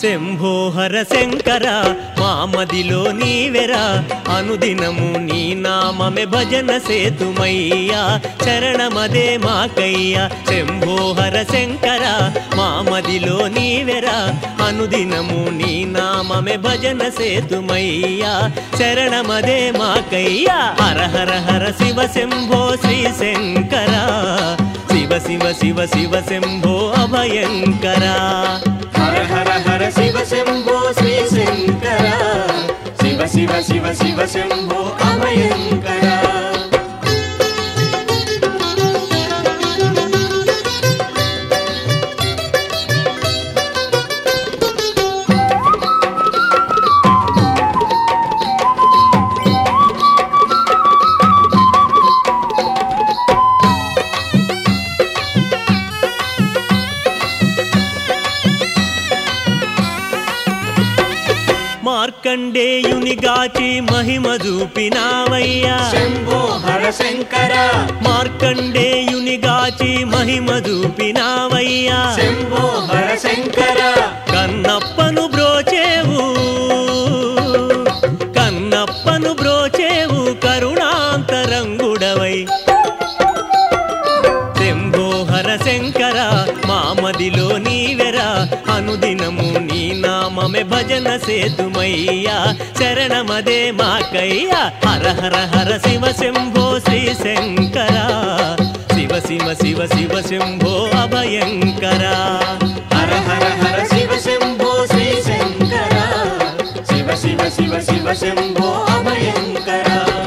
శంభో హర శంకర మామదిలో నీవెరా అనుదినము నీ నామమే భజన సేతుమయ్యా శరణమదే మాకయ్యా శంభో హర శంకర మామదిలో నీవెరా అనుదినము నీ నామమే భజన సేతుమయ్యా శరణమదే మాకయ్యా హర హర హర శివ శంభో శ్రీ శంకర శివ శివ శివ శివ శంభో అభయంకర హర హర హర శివ శంభో శ్రీ శంకర శివ శివ శివ శివ శంభో అభయంకర మార్కండేయుని గాచి మహిమ చూపినావయ్యా శంభో హర శంకర మార్కండేయుని గాచి మహిమ చూపినావయ్యా శంభో హర శంకర కన్నప్పను బ్రోచేవు కన్నప్పను బ్రోచేవు కరుణాంతరంగుడవై శంభో హర శంకర మామదిలో నీవెరా అనుదినము నీ నామమే భజన సేతుమయ్యా శరణమదే మాకయ్యా హర హర హర శివ శంభో శ్రీ శంకర శివ శివ శివ శివ శంభో అభయంకర హర హర హర శివ శంభో శ్రీ శంకర శివ శివ శివ శివ శంభో అభయంకర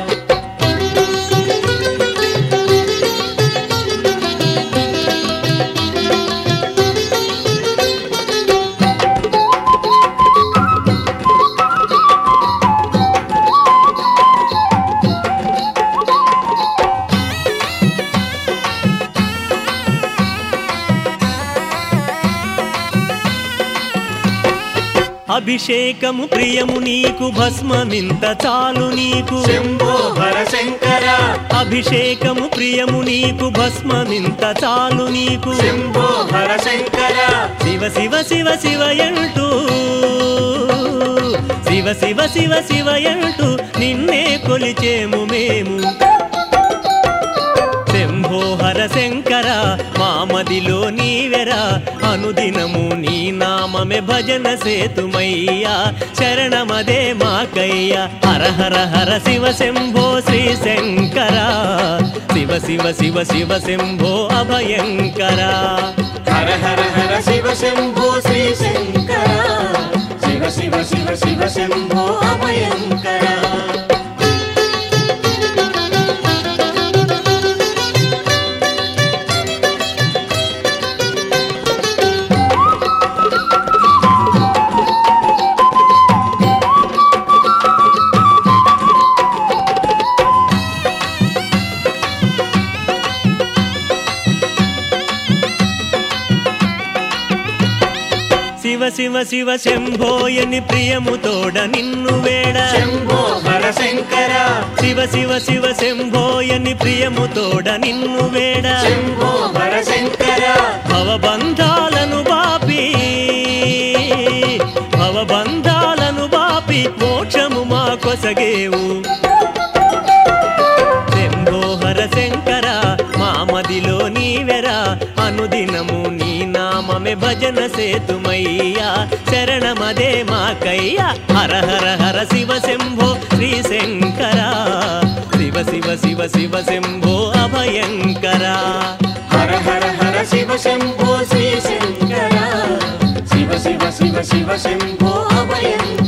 అభిషేకము ప్రియము నీకు భస్మమింత చాలు నీకు శంభో హర శంకర అభిషేకము ప్రియము నీకు భస్మమింత చాలు నీకు శంభో హర శంకర శివ శివ శివ శివయంటూ శివ శివ శివ శివయంటూ నిన్నే కొలిచేము మేము శంభో హర శంకర మామదిలో నీవెరా అనుదినము నీ నామమే భజన సేతుమయ్యా శరణమదే మాకయ్యా హర హర హర శివ శంభో శ్రీ శంకర శివ శివ శివ శివ శంభో అభయంకర హర హర హర శివ శంభో శ్రీ శంకర శివ శివ శివ శివ శంభో అభయంకర శివ శివ శివ శంభోయని ప్రియముతోడ నిన్ను వేడ శంభో హర శంకర శివ శివ శివ శంభోయని ప్రియముతోడ నిన్ను వేడ శంభో హర శంకర భవబంధాలను బాపి భవబంధాలను బాపి మోక్షము మా కొసగేవు శంభో హర శంకర మామదిలో నీవెరా అనుదినము నీ నామమే భజన సేతుమయ్యా శరణమదే మాకయ్యా హర హర హర శివ శంభో శ్రీ శంకర శివ శివ శివ శివ శంభో అభయంకర హర హర హర శివ శంభో శ్రీ శంకర శివ శివ శివ శివ శంభో అభయంకర